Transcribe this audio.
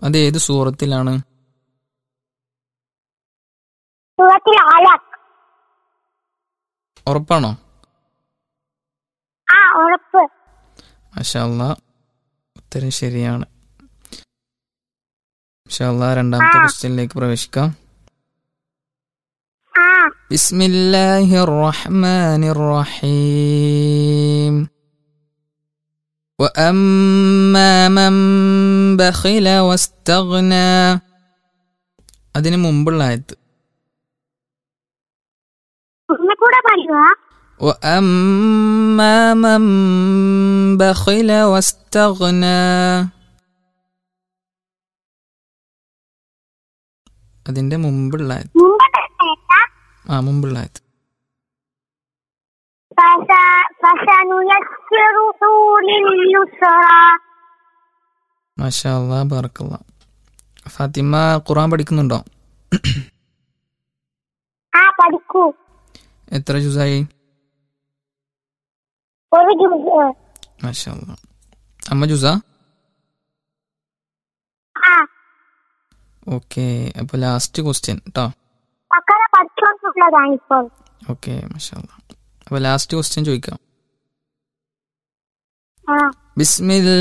അത് ഏത് സൂറത്തിലാണ് സൂറത്തിൽ അലക് ഉറപ്പാണോ ആ ഉറപ്പ് മഷാല്ല ഉത്തരം ശരിയാണ് മഷാല്ല രണ്ടാമത്തെ ക്വസ്റ്റ്യനിലേക്ക് പ്രവേശിക്കാം ആ بسم الله الرحمن الرحيم وأما من بخل واستغنى അതിന് മുമ്പുള്ള ആയത്ത് ഒന്നും കൂടെ പറയുക وأما من بخل واستغنى അതിന്റെ മുമ്പുള്ള ആയത്ത് മുമ്പത്തെ കേട്ടാ ആ മുമ്പുള്ള ആയത്ത് فسنيسره لليسرى മാഷാ അല്ലാ ബർക്കല്ല ഫാത്തിമ ഖുറാൻ പഠിക്കുന്നുണ്ടോ ആ പഠിക്കൂ എത്ര ജുസായി ഒരു ജ്യൂസ് മാഷാ അല്ലാ അമ്മ ജുസ ആ ഓക്കെ അപ്പോൾ ലാസ്റ്റ് ക്വസ്റ്റ്യൻ കേട്ടോ മക്കളെ പഠിച്ചോണ്ടുള്ളതാണിപ്പോൾ ഓക്കെ മാഷാ അല്ലാ അപ്പോൾ ലാസ്റ്റ് ക്വസ്റ്റ്യൻ ചോദിക്കാം ആ ബിസ്മിൽ